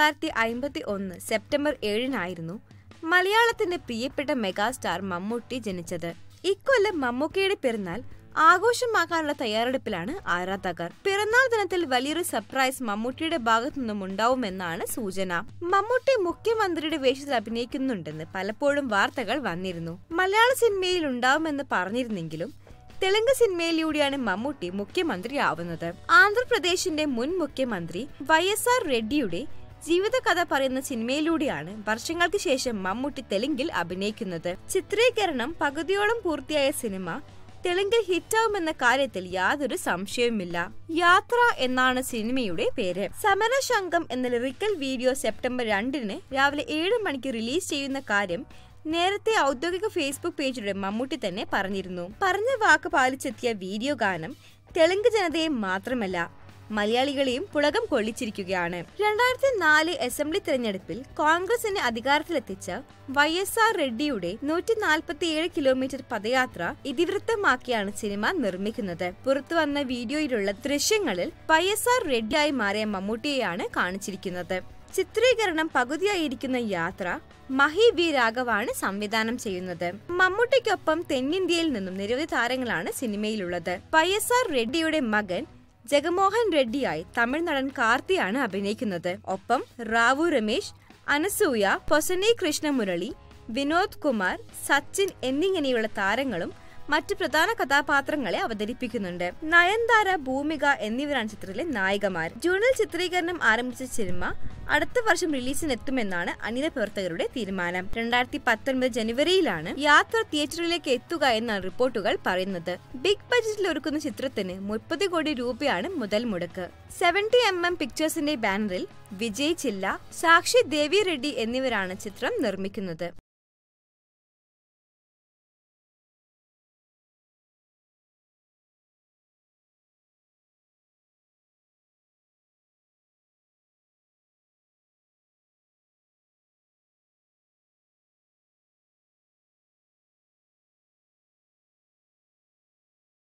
തൊള്ളായിരത്തി അമ്പത്തി ഒന്ന് സെപ്റ്റംബർ ഏഴിനായിരുന്നു മലയാളത്തിന്റെ പ്രിയപ്പെട്ട മെഗാസ്റ്റാർ മമ്മൂട്ടി ജനിച്ചത് ഇക്കൊല്ലം മമ്മൂക്കയുടെ പിറന്നാൾ ആഘോഷമാക്കാനുള്ള തയ്യാറെടുപ്പിലാണ് ആരാധകർ പിറന്നാൾ ദിനത്തിൽ വലിയൊരു സർപ്രൈസ് മമ്മൂട്ടിയുടെ ഭാഗത്തു നിന്നും ഉണ്ടാവുമെന്നാണ് സൂചന മമ്മൂട്ടി മുഖ്യമന്ത്രിയുടെ വേഷത്തിൽ അഭിനയിക്കുന്നുണ്ടെന്ന് പലപ്പോഴും വാർത്തകൾ വന്നിരുന്നു മലയാള സിനിമയിൽ ഉണ്ടാവുമെന്ന് പറഞ്ഞിരുന്നെങ്കിലും തെലുങ്ക് സിനിമയിലൂടെയാണ് മമ്മൂട്ടി മുഖ്യമന്ത്രിയാവുന്നത് ആന്ധ്രാപ്രദേശിന്റെ മുൻ മുഖ്യമന്ത്രി വൈ എസ് ആർ റെഡ്ഡിയുടെ ജീവിതകഥ പറയുന്ന സിനിമയിലൂടെയാണ് വർഷങ്ങൾക്ക് ശേഷം മമ്മൂട്ടി തെലുങ്കിൽ അഭിനയിക്കുന്നത് ചിത്രീകരണം പകുതിയോളം പൂർത്തിയായ സിനിമ തെലുങ്കിൽ ഹിറ്റാവുമെന്ന കാര്യത്തിൽ യാതൊരു സംശയവുമില്ല യാത്ര എന്നാണ് സിനിമയുടെ പേര് സമരശംഖം എന്ന ലിറിക്കൽ വീഡിയോ സെപ്റ്റംബർ രണ്ടിന് രാവിലെ ഏഴ് മണിക്ക് റിലീസ് ചെയ്യുന്ന കാര്യം നേരത്തെ ഔദ്യോഗിക ഫേസ്ബുക്ക് പേജിലൂടെ മമ്മൂട്ടി തന്നെ പറഞ്ഞിരുന്നു പറഞ്ഞ വാക്ക് പാലിച്ചെത്തിയ വീഡിയോ ഗാനം തെലുങ്ക് ജനതയെ മാത്രമല്ല മലയാളികളെയും പുളകം കൊള്ളിച്ചിരിക്കുകയാണ് രണ്ടായിരത്തി നാല് അസംബ്ലി തെരഞ്ഞെടുപ്പിൽ കോൺഗ്രസിനെ അധികാരത്തിലെത്തിച്ച വൈ എസ് ആർ റെഡ്ഡിയുടെ നൂറ്റി നാൽപ്പത്തിയേഴ് കിലോമീറ്റർ പദയാത്ര ഇതിവൃത്തമാക്കിയാണ് സിനിമ നിർമ്മിക്കുന്നത് പുറത്തു വന്ന വീഡിയോയിലുള്ള ദൃശ്യങ്ങളിൽ വൈ എസ് ആർ റെഡ്ഡിയായി മാറിയ മമ്മൂട്ടിയെയാണ് കാണിച്ചിരിക്കുന്നത് ചിത്രീകരണം പകുതിയായിരിക്കുന്ന യാത്ര മഹി വി രാഘവാണ് സംവിധാനം ചെയ്യുന്നത് മമ്മൂട്ടിക്കൊപ്പം തെന്നിന്ത്യയിൽ നിന്നും നിരവധി താരങ്ങളാണ് സിനിമയിലുള്ളത് വൈ എസ് ആർ റെഡ്ഡിയുടെ മകൻ ജഗമോഹൻ റെഡ്ഡിയായി തമിഴ് നടൻ കാർത്തിയാണ് അഭിനയിക്കുന്നത് ഒപ്പം റാവു രമേശ് അനസൂയ പൊസനി കൃഷ്ണമുരളി വിനോദ് കുമാർ സച്ചിൻ എന്നിങ്ങനെയുള്ള താരങ്ങളും മറ്റു പ്രധാന കഥാപാത്രങ്ങളെ അവതരിപ്പിക്കുന്നുണ്ട് നയൻതാര ഭൂമിക എന്നിവരാണ് ചിത്രത്തിലെ നായികമാർ ജൂണിൽ ചിത്രീകരണം ആരംഭിച്ച സിനിമ അടുത്ത വർഷം റിലീസിനെത്തുമെന്നാണ് അണിയറ പ്രവർത്തകരുടെ തീരുമാനം രണ്ടായിരത്തി പത്തൊൻപത് ജനുവരിയിലാണ് യാത്ര തിയേറ്ററിലേക്ക് എത്തുക എന്നാണ് റിപ്പോർട്ടുകൾ പറയുന്നത് ബിഗ് ബജറ്റിൽ ഒരുക്കുന്ന ചിത്രത്തിന് മുപ്പത് കോടി രൂപയാണ് മുതൽ മുടക്ക് സെവന്റി എം എം പിക്ചേഴ്സിന്റെ ബാനറിൽ വിജയ് ചില്ല സാക്ഷി ദേവി റെഡ്ഡി എന്നിവരാണ് ചിത്രം നിർമ്മിക്കുന്നത്